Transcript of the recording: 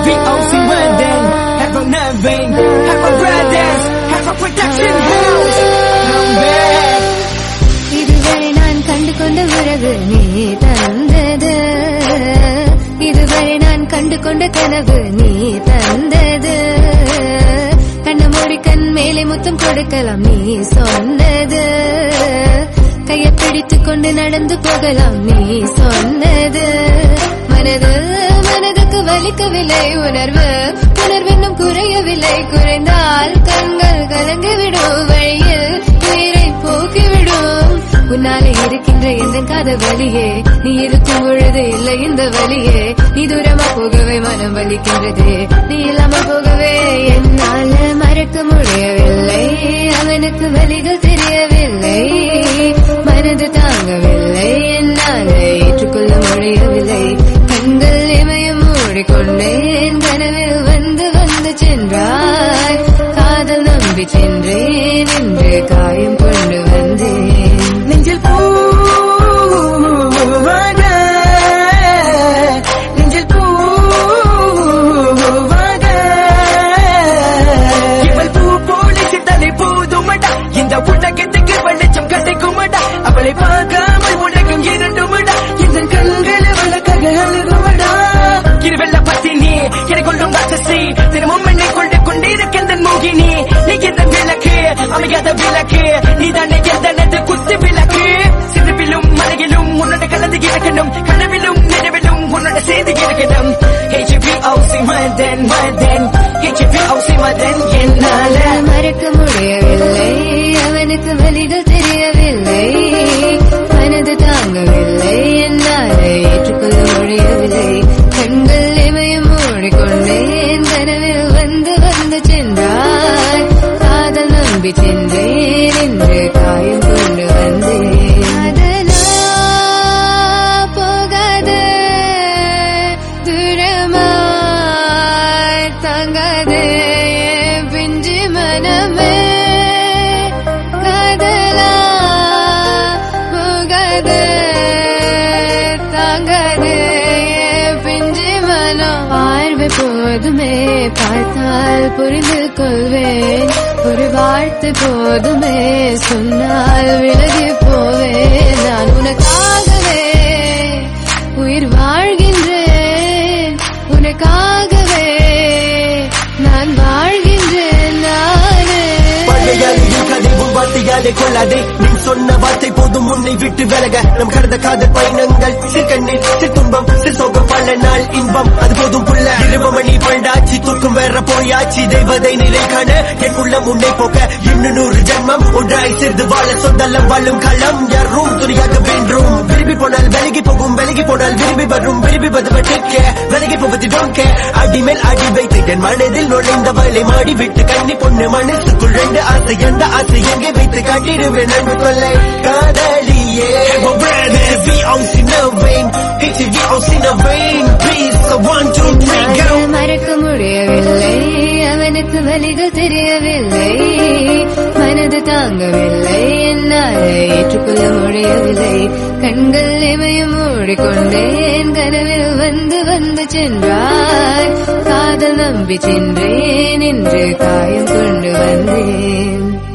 HVOC wedding, have a neving, have a brothers, have a production house. I'm back. இதுவரை நான் கண்டு கொண்ட உறவு நீ தந்தது இதுவரை நான் கண்டு கொண்ட கனவு நீ தந்தது கண்ண மூடி கண் மேலே முத்தம் கொடுக்கலாம் நீ சொன்னது கையை பிடித்துக் கொண்டு நடந்து போகலாம் நீ சொன்னது மனது மனதுக்கு வலிக்கவில்லை உணர்வு உணர்வென்னும் குறையவில்லை குறைந்தால் கண்கள் கலங்கிவிடும் வழியில் உயிரை போக்கிவிடும் உன்னாலே இருக்கின்ற எந்த காதல் வலியே நீ இருக்கும் பொழுது இல்லை இந்த வலியே நீ தூரமா போகவே மனம் வலிக்கின்றது நீ இல்லாம போகவே என்னால மறக்க முடியவில்லை அவனுக்கு வலிகள் தெரியவில்லை மனது தாங்கவில்லை என்னால ஏற்றுக்கொள்ள முடியவில்லை கண்கள் இமயம் மூடிக்கொண்டேன் கனவில் வந்து வந்து சென்றாய் காதல் நம்பி சென்றேன் என்று காயம் கொண்டு வந்தேன் நெஞ்சில் பூவாக நெஞ்சில் பூவாக இவள் பூ போல சித்தனை போதுமடா இந்த உலகத்துக்கு வெளிச்சம் கிடைக்குமடா அவளை பார்க்காமல் உலகம் இரண்டுமடா இந்த கண்கள் அவளுக்காக அழுகுமடா இருவெல்ல பத்தினி என்னை கொள்ளும் ராட்சசி தினமும் என்னை கொண்டு கொண்டிருக்கின்ற மோகினி நீ எந்த விளக்கு அமையாத விளக்கு நீதானே எந்தனது குத்து விளக்கு சிறுவிலும் மலையிலும் உன்னோட கலந்து இருக்கணும் கனவிலும் நினைவிலும் உன்னோட செய்து இருக்கணும் HBOC மதன் மதன் HBOC மதன் என்னால மறக்க முடியவில்லை அவனுக்கு வலிகள் தெரியவில்லை மனது தாங்கவில்லை என்னால் ஏற்றுக்கொள்ள முடியவில்லை கண்கள் இமயம் மூடிக்கொண்டேன் கனவில் வந்து வந்து சென்றாய் காதல் நம்பி சென்றேன் என்று காயம் கொண்டு வந்தேன் அதனா போகாது தூரமாய் தங்காதே என் பிஞ்சு மனமே காதலா போகாது தாங்காதே என் பிஞ்சு மனம் பார்வை போதுமே பார்த்தால் புரிந்து கொள்வேன் ஒரு வார்த்தை போதுமே சொன்னால் விலகி போவேன் நான் உனக்காகவே உயிர் வாழ்கின்றேன் உனக்காகவே நான் வாழ்கின்றேன் நானே பழையாளியின் கதைவும் வார்த்தையாலே கொள்ளாதே நீ சொன்ன வார்த்தை போதும் உன்னை விட்டு விலக நம் கடந்த காதல் பயணங்கள் சிற்கண்ணில் சிற்றுன்பம் சிற்சோகம் பல நாள் இன்பம் அது போதும் புள்ள இருபமணி பண்டாச்சி தூக்கம் வேற போயாச்சி தெய்வதை நிலை காண என் உள்ளம் உன்னை போக்க இன்னும் நூறு ஜென்மம் ஒன்றாய் சேர்ந்து வாழ சொந்தல்லம் வாழும் களம் யாரும் துணியாக வேண்டும் விரும்பி போனால் விலகி போகும் விலகி போனால் விரும்பி வரும் விரும்பி பதுவட்டிக்க விலகி போவது டோங்க அடிமேல் அடி வைத்து என் மனதில் நுழைந்த வலை மாடி விட்டு கண்ணி பொண்ணு மனசுக்குள் ரெண்டு ஆசை எந்த ஆசை எங்கே வைத்து காட்டிடுவேன் அன்பு கொள்ளை காதலியே VOC no vein HVOC no vein Please so one two three go என்னால் மறக்க முடியவில்லை அவனுக்கு வலிகள் தெரியவில்லை மனது தாங்கவில்லை என்னால் ஏற்றுக்கொள்ள முடியவில்லை கண்கள் இமயம் மூடிக்கொண்டேன் கனவில் வந்து வந்து சென்றாய் காதல் நம்பி சென்றேன் என்று காயம் கொண்டு வந்தேன்